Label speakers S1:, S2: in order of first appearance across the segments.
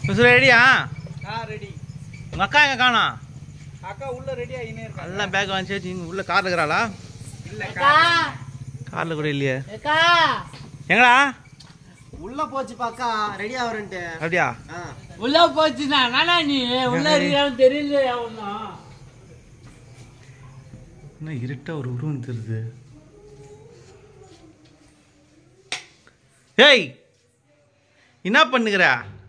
S1: Miss ரெடியா
S2: ஆ ready
S1: உங்கள் அக்கா எங்கே காணோம்
S2: அக்கா உள்ள ரெடி ஆகினே இருக்கா
S1: எல்லாம் பேக் வாங்கி வச்சு இங்கே உள்ள காரில் இருக்கிறாளா
S2: இல்ல
S1: காரில் கூட இல்லையே
S3: அக்கா
S1: எங்கடா
S4: உள்ள போச்சு பாக்கா ரெடி ஆவரன்ட்டு
S1: அப்படியா
S3: உள்ள போச்சுனா நானா நீ உள்ள இருக்கான்னு தெரியல ஒன்னும்
S1: என்ன இருட்டா ஒரு உருவம் தெரியுது ஏய் என்ன பண்ணுகிற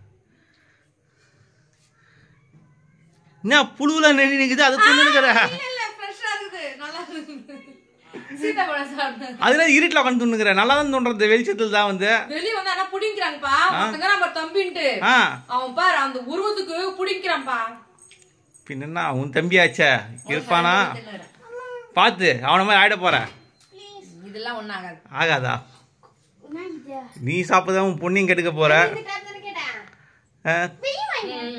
S1: என்ன புழுவுல நின்று நிக்குது அது தின்னுக்கிற
S5: இல்ல ஃப்ரெஷ்ஷா இருக்குது நல்லா இருக்குது சீதாப்பழம் சாப்பிடு
S1: அதுல இருட்டில் உட்காந்து துண்ணுக்கிற நல்லா தான் தோன்றது வெளிச்சத்தில் தான் வந்து
S5: வெளிய வந்து ஆனா புடிங்கிறாங்கப்பா ஒருத்தங்க நம்ம தம்பின்ட்டு
S1: ஆ
S5: அவன் பாரு அந்த உருவத்துக்கு புடிங்கிறான்ப்பா
S1: பின்னா உன் தம்பியாச்சே இருப்பானா பார்த்து அவனை மாதிரி ஆயிட போற
S5: இதெல்லாம் ஒண்ணும் ஆகாது
S1: ஆகாதா நீ சாப்பிட்டா உன் பொண்ணையும் கெடுக்க போற ஆ,
S5: ம்.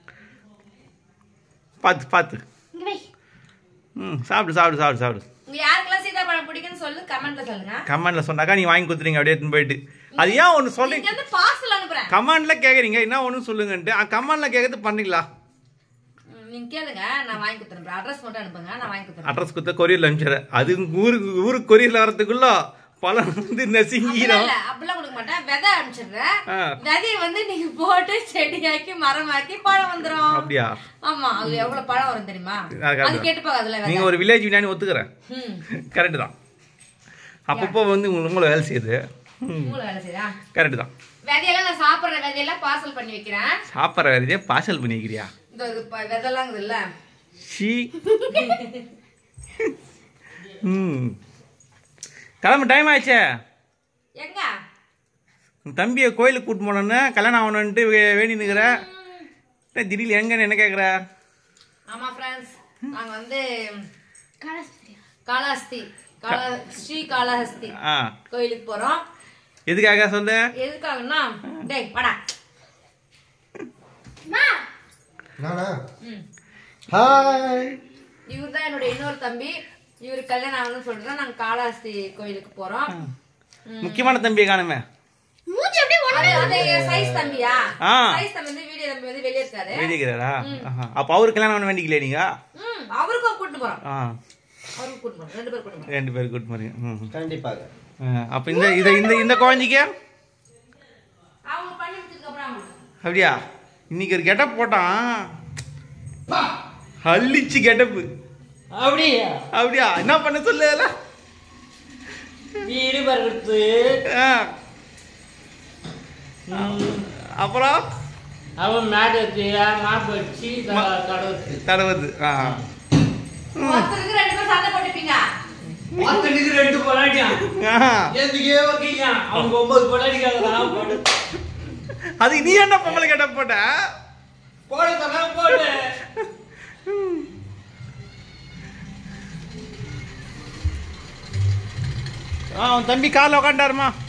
S1: பார்த்து பார்த்து ம் சாப்பிடு சாப்பிடு சாப்பிடு சாப்பிடு
S5: உங்க யாருக்கெல்லாம் சீதாப்பழம் பிடிக்கும்னு சொல்லு கமெண்ட்ல சொல்லுங்க
S1: கமெண்ட்ல சொன்னாக்கா நீ வாங்கி கொடுத்துறீங்க அப்படியே எடுத்துன்னு போயிட்டு அது ஏன் ஒன்று சொல்றீங்க
S5: இங்க இருந்து பார்சல் அனுப்புறேன்
S1: கமெண்ட்ல கேக்குறீங்க என்ன ஒன்று சொல்லுங்கன்ட்டு கமெண்ட்ல கேட்கறது பண்ணிக்கலாம்
S5: ம், நீங்க கேளுங்க நான் வாங்கி கொடுத்துறேன் அட்ரஸ் மட்டும் அனுப்புங்க நான் வாங்கி கொடுத்துறேன்
S1: அட்ரஸ் கொடுத்த கொரியர்ல அனுப்பிச்சிடுறேன் அது ஊருக்கு ஊருக்கு கொரியர்ல வரதுக்குள்ள பழம் வந்து
S5: அப்படிலாம்
S1: நெசுங்கிடும்
S5: இல்ல அப்படிலாம் கொடுக்க மாட்டேன் விதை அனுப்பிச்சிடுறேன்
S1: ஆ.
S5: விதைய வந்து நீங்க போட்டு செடியாக்கி மரமாக்கி பழம் வந்துரும்
S1: அப்படியா
S5: ஆமா அதுல எவ்வளவு பழம் வரும் தெரியுமா
S1: அது correct
S5: அது
S1: தான்.
S5: கேட்டு பாக்க அதுல விதை
S1: நீங்க ஒரு வில்லேஜ் விஞ்ஞானி ஒத்துக்கிறேன்
S5: ம்
S1: கரெக்டு தான் அப்பப்போ வந்து உங்க- உங்களை வேலை செய்யுது
S5: மூளை வேலை செய்தா
S1: கரெக்டு தான்
S5: விதையெல்லாம் நான் சாப்பிடுற விதையெல்லாம் பார்சல் பண்ணி வைக்கிறேன்
S1: சாப்பிட்ற வேலையே பார்சல் பண்ணி வைக்கிறியா
S5: இந்த இது ப- விதைலாம் இருக்குதுல்ல
S1: ஷீ ம் கிளம்பு டைம் ஆச்சே
S5: எங்க
S1: உன் தம்பியை கோயிலுக்கு கூட்டு போனோன்னு கல்யாணம் ஆகணுன்ட்டு வே- வேண்டி நிற்கிற திடீர்னு எங்கன்னு என்ன கேட்குற
S5: ஆமா ஃப்ரெண்ட்ஸ் நாங்க வந்து காளஹஸ்தி காள ஸ்ரீ காளஹஸ்தி
S1: ஆ
S5: கோயிலுக்கு போறோம்
S1: எதுக்காக சொல்லு
S5: எதுக்காகன்னா டேய் வாடா
S4: நானா
S5: ம்
S4: ஹாய்
S5: இவர் தான் என்னோட இன்னொரு தம்பி இவரு கல்யாணம் ஆகணும்னு சொல்லிட்டு நாங்க காளஹஸ்தி கோயிலுக்கு போறோம்
S1: முக்கியமான தம்பியை காணுமே
S5: அது அது சைஸ் தம்பியா
S1: ஆ.
S5: சைஸ் தம்பி வந்து வீடியோ தம்பி வந்து வெளியே இருக்காரு
S1: வேண்டிக்கிறாரா அப்போ அவரு கல்யாணம் பண்ண வேண்டிக்கல நீங்க
S5: ம் அவருக்கும் கூட்டு போறோம்
S1: ஆ
S5: அவருக்கும் கூட்டு போறோம் ரெண்டு பேரும் கூட்டு போறோம்
S1: ரெண்டு பேரும் கூட்டு போறீங்க ம்
S4: கண்டிப்பாக
S1: அப்போ இந்த இதை இந்த இந்த குழந்தைக்கு
S5: அவங்க பண்ணி முடிச்சதுக்கு அப்புறம் அவங்களுக்கு
S1: அப்படியா இன்னைக்கு ஒரு கெட்டப் போட்டான் அள்ளிச்சு கெட்டப்பு
S3: அப்படியா
S1: அப்படியா என்ன பண்ண சொல்லு அதெல்லாம்?
S3: வீடு பறக்கிறது
S1: ஆ. அப்புறம்
S3: அவன் மேட் வச்சு மாப்பு வச்சு கடவுச்சு
S1: தடவுது ஆ
S5: ஒருத்தருக்கு ரெண்டு பேரும் சண்டை போட்டுப்பீங்க
S3: ஒருத்தனுக்கு ரெண்டு பொலாட்டியா
S1: ஆ.
S3: எதுக்கே ஓகேங்க அவங்க ஒன்பது பொலாட்டிக்காக போட்டு
S1: அதுக்கு நீ என்ன பொம்பளை கெட்டப் போட்ட
S3: போட சொன்னா போட்டு
S1: ஆ உன் தம்பி காலில் உட்காண்டாருமா